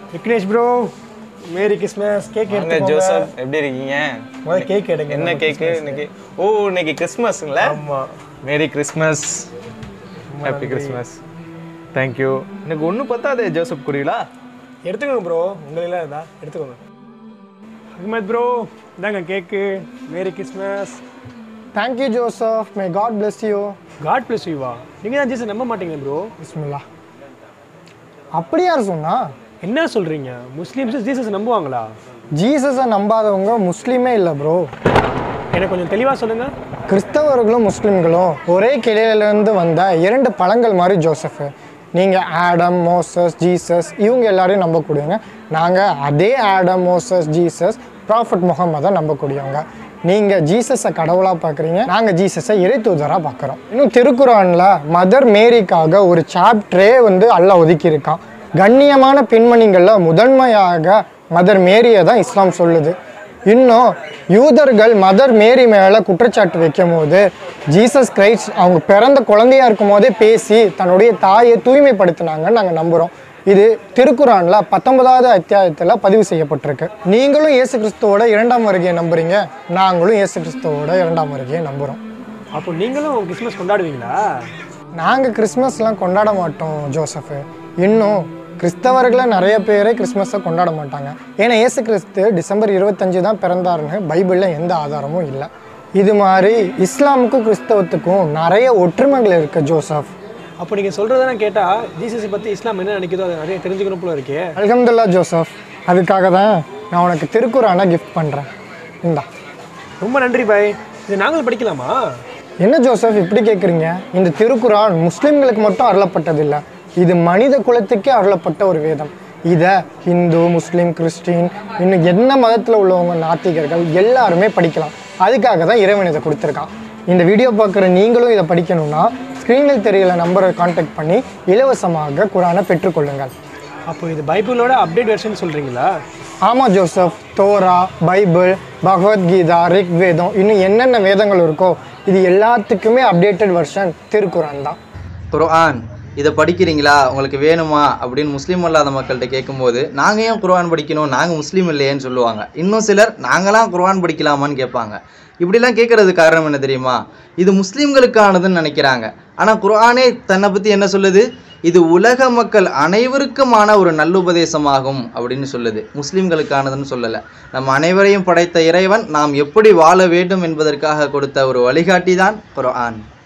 Vignesh bro merry Christmas cake வாங்க எடுத்து Joseph எப்படி இருக்கீங்க முதல்ல கேக் எடுங்க என்ன கேக்கு இன்னைக்கு ஓ இன்னைக்கு கிறிஸ்மஸ்ங்களா ஆமா merry Christmas happy Christmas thank you எனக்கு ஒன்று பத்தாதே ஜோசப் குறிகளா எடுத்துக்கோங்க ப்ரோ உங்களெல்லாம் இருந்தா எடுத்துக்கோங்க அஹ்மத் ப்ரோ இந்தாங்க cake merry Christmas thank you Joseph may God bless you God bless யூவா நீங்க தான் ஜீசஸ் நம்ப மாட்டீங்க ப்ரோ பிஸ்மில்லா அப்படி யார் சொன்னா என்ன சொல்றீங்க முஸ்லீம்ஸ் ஜீசஸ் நம்புவாங்களா ஜீசஸை நம்பாதவங்க முஸ்லீமே இல்லை ப்ரோ எனக்கு கொஞ்சம் தெளிவா சொல்லுங்க கிறிஸ்தவர்களும் முஸ்லீம்களும் ஒரே கிளையிலேருந்து வந்த இரண்டு பழங்கள் மாதிரி ஜோசஃப் நீங்கள் ஆடம் மோசஸ் ஜீசஸ் இவங்க எல்லாரையும் நம்பக்கூடியவங்க நாங்கள் அதே ஆடம் மோசஸ் ஜீசஸ் ப்ராஃபட் முகமதை நம்பக்கூடியவங்க நீங்கள் ஜீசஸை கடவுளாக பார்க்குறீங்க நாங்கள் ஜீசஸை இறை தூதராக பார்க்குறோம் இன்னும் திருக்குறானில் மதர் மேரிக்காக ஒரு சாப்டரே வந்து அல்லாஹ் ஒதுக்கியிருக்கான் கண்ணியமான பெண்மணிகளில் முதன்மையாக மதர் மேரியை தான் இஸ்லாம் சொல்லுது இன்னும் யூதர்கள் மதர் மேரி மேலே குற்றச்சாட்டு வைக்கும் போது ஜீசஸ் கிரைஸ்ட் அவங்க பிறந்த குழந்தையா இருக்கும் போதே பேசி தன்னுடைய தாயை தூய்மைப்படுத்தினாங்கன்னு நாங்கள் நம்புகிறோம் இது திருக்குறான்ல பத்தொன்பதாவது அத்தியாயத்தில் பதிவு செய்யப்பட்டிருக்கு நீங்களும் இயேசு கிறிஸ்துவோட இரண்டாம் வருகையை நம்புறீங்க நாங்களும் இயேசு கிறிஸ்துவோட இரண்டாம் வருகையை நம்புகிறோம் அப்போ நீங்களும் கிறிஸ்மஸ் கொண்டாடுவீங்களா நாங்கள் கிறிஸ்மஸ்லாம் கொண்டாட மாட்டோம் ஜோசஃப் இன்னும் கிறிஸ்தவர்களை நிறைய பேரே கிறிஸ்மஸை கொண்டாட மாட்டாங்க ஏன்னா இயேசு கிறிஸ்து டிசம்பர் இருபத்தஞ்சு தான் பிறந்தாருன்னு பைபிளில் எந்த ஆதாரமும் இல்லை இது மாதிரி இஸ்லாமுக்கும் கிறிஸ்தவத்துக்கும் நிறைய ஒற்றுமைகள் இருக்குது ஜோசப் அப்போ நீங்க சொல்றதெல்லாம் கேட்டா ஜீசஸ் பத்தி இஸ்லாம் என்ன நினைக்குதோ அதை நிறைய தெரிஞ்சுக்கணும் போல இருக்கே அல்ஹம்துல்லா ஜோசப் அதுக்காக தான் நான் உனக்கு திருக்குறானை கிஃப்ட் பண்ணுறேன் இந்தா ரொம்ப நன்றி பாய் இது நாங்களும் படிக்கலாமா என்ன ஜோசப் இப்படி கேட்குறீங்க இந்த திருக்குறான் முஸ்லிம்களுக்கு மட்டும் அருளப்பட்டதில்லை இது மனித குலத்துக்கே அருளப்பட்ட ஒரு வேதம் இதை ஹிந்து முஸ்லீம் கிறிஸ்டின் இன்னும் என்ன மதத்தில் உள்ளவங்க நாத்திகர்கள் எல்லாருமே படிக்கலாம் அதுக்காக தான் இறைவன் இதை கொடுத்துருக்கான் இந்த வீடியோ பார்க்குற நீங்களும் இதை படிக்கணும்னா ஸ்க்ரீனில் தெரியல நம்பரை காண்டாக்ட் பண்ணி இலவசமாக குரானை பெற்றுக்கொள்ளுங்கள் அப்போ இது பைபிளோட அப்டேட் வெர்ஷன் சொல்றீங்களா ஆமாம் Joseph Torah Bible Bhagavadgita Rig வேதம் இன்னும் என்னென்ன வேதங்கள் இருக்கோ இது எல்லாத்துக்குமே அப்டேட்டட் வெர்ஷன் திருக்குரான் தான் குர்ஆன் இதை படிக்கிறீங்களா உங்களுக்கு வேணுமா அப்படின்னு முஸ்லீம் அல்லாத மக்கள்கிட்ட கேட்கும்போது நாங்கள் ஏன் குர்ஆன் படிக்கணும் நாங்கள் முஸ்லீம் இல்லையேன்னு சொல்லுவாங்க இன்னும் சிலர் நாங்களாம் குர்ஆன் படிக்கலாமான்னு கேட்பாங்க இப்படிலாம் கேட்கறது காரணம் என்ன தெரியுமா இது முஸ்லீம்களுக்கானதுன்னு நினைக்கிறாங்க ஆனால் குர்ஆனே தன்னை பற்றி என்ன சொல்லுது இது உலக மக்கள் அனைவருக்குமான ஒரு நல்லுபதேசமாகும் அப்படின்னு சொல்லுது முஸ்லீம்களுக்கானதுன்னு சொல்லலை நம்ம அனைவரையும் படைத்த இறைவன் நாம் எப்படி வாழ வேண்டும் என்பதற்காக கொடுத்த ஒரு வழிகாட்டி தான் குர்ஆன்